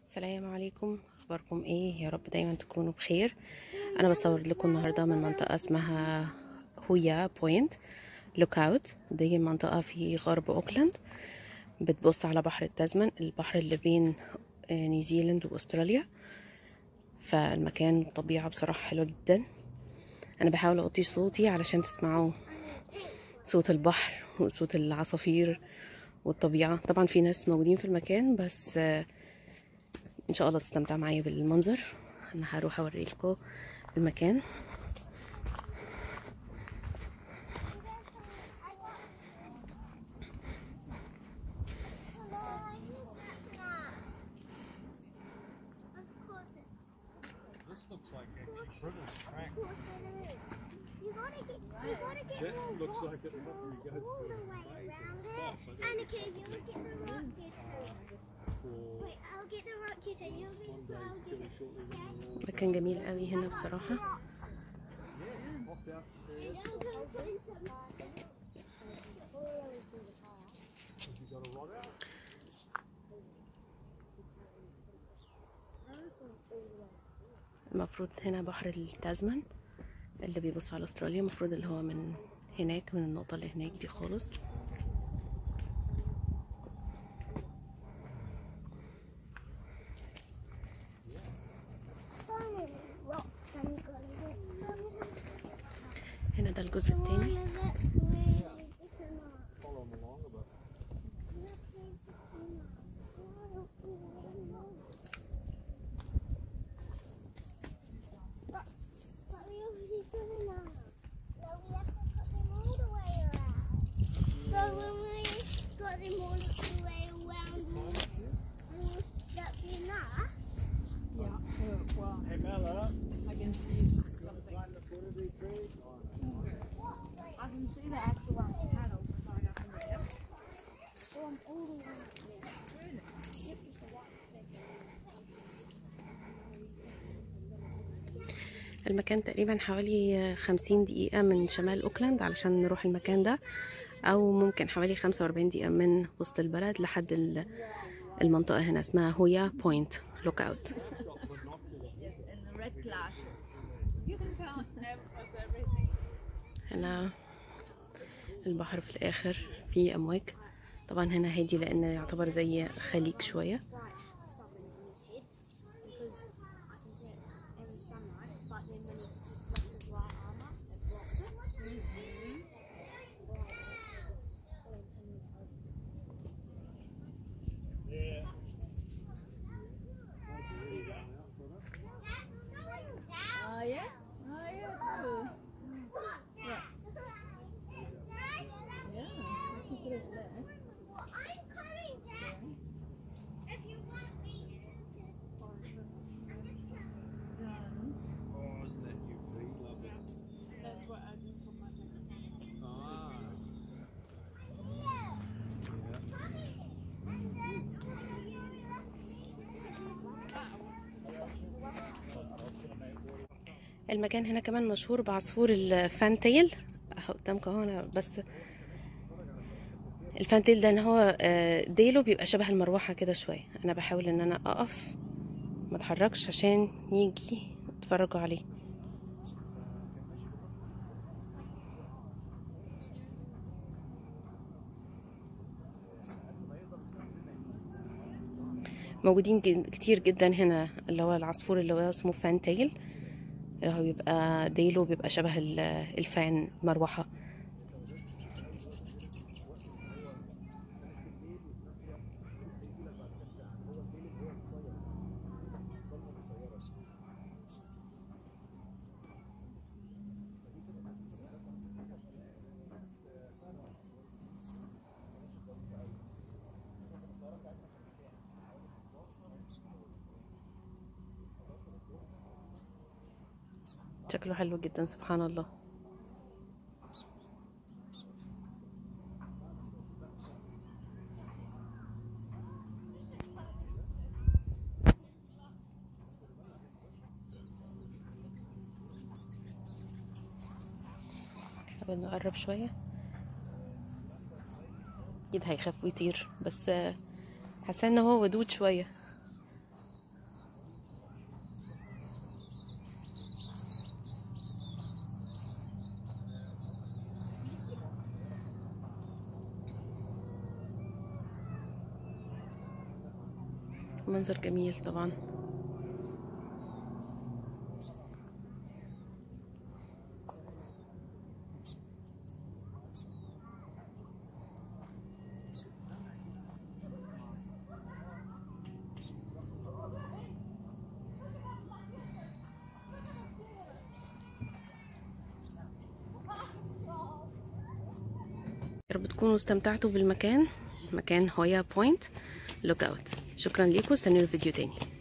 السلام عليكم اخباركم ايه يا رب دايما تكونوا بخير انا بصور لكم النهارده من منطقه اسمها هويا بوينت لوك اوت دي منطقه في غرب اوكلاند بتبص على بحر التازمان البحر اللي بين نيوزيلاند واستراليا فالمكان الطبيعه بصراحه حلوه جدا انا بحاول اوطي صوتي علشان تسمعوا صوت البحر وصوت العصافير والطبيعه طبعا في ناس موجودين في المكان بس ان شاء الله تستمتع معايا بالمنظر انا هروح اوري لكم المكان This looks like actually Britain's track. You gotta get, you gotta get That all looks the like it probably goes all to the an way amazing around spot, it. but Annika, you get the rocket. for Wait, I'll get the rocket and you'll get one the day I'll get fairly it. shortly when we're all مكان جميل قوي هنا بصراحه popped out there. And I'll go find some. Have you got a rod out? المفروض هنا بحر التازمان اللي بيبص على استراليا المفروض اللي هو من هناك من النقطة اللي هناك دي خالص So many rocks I'm gonna get. هنا ده الجزء التاني Mama, that's really different. Follow them along a bit. But, but we already did it now. So we have to put them all the way around. So when we got them all the way around, will that be enough? Yeah, uh, well, Hey Bella, I can see something. climb the foot of the tree. I can see the actual um, paddle going up in the air. Oh, I'm all the way up there. Really? Yep, just a white speck. المكان تقريبا حوالي خمسين دقيقة من شمال أوكلاند علشان نروح المكان ده أو ممكن حوالي خمسة وأربعين دقيقة من وسط البلد لحد ال- المنطقة هنا اسمها هويا بوينت لوك أوت And the red glasses. You can count across everything. هنا البحر في الآخر فيه أمواج طبعا هنا هادي لأن يعتبر زي خليج شوية bright something on his head because I can see it in the sunlight, but then when he puts his white armor, it blocks it. Yeah. Oh, yeah? Oh, yeah, cool. Yeah. Yeah, I can put it there. I'm coming down. If you want me. Um, Oh, isn't that UV lovely? that's what I do for my jacket. Ah. المكان هنا كمان مشهور بعصفور الفانتيل اهو قدامكم اهو انا بس الفانتيل ده ان هو آه، ديله بيبقى شبه المروحه كده شويه انا بحاول ان انا اقف ما اتحركش عشان يجي يتفرجوا عليه موجودين جد- كتير جدا هنا اللي هو العصفور اللي هو اسمه فانتيل اللي هو بيبقى ديله بيبقى شبه ال- الفان مروحة شكله حلو جدا سبحان الله نحاول نقرب شوية اكيد هيخاف ويطير بس آه، حاسه ان هو ودود شويه منظر جميل طبعا يا رب تكونوا استمتعتوا بالمكان مكان هويا بوينت لوك اوت شكرا ليكم استنوا الفيديو تاني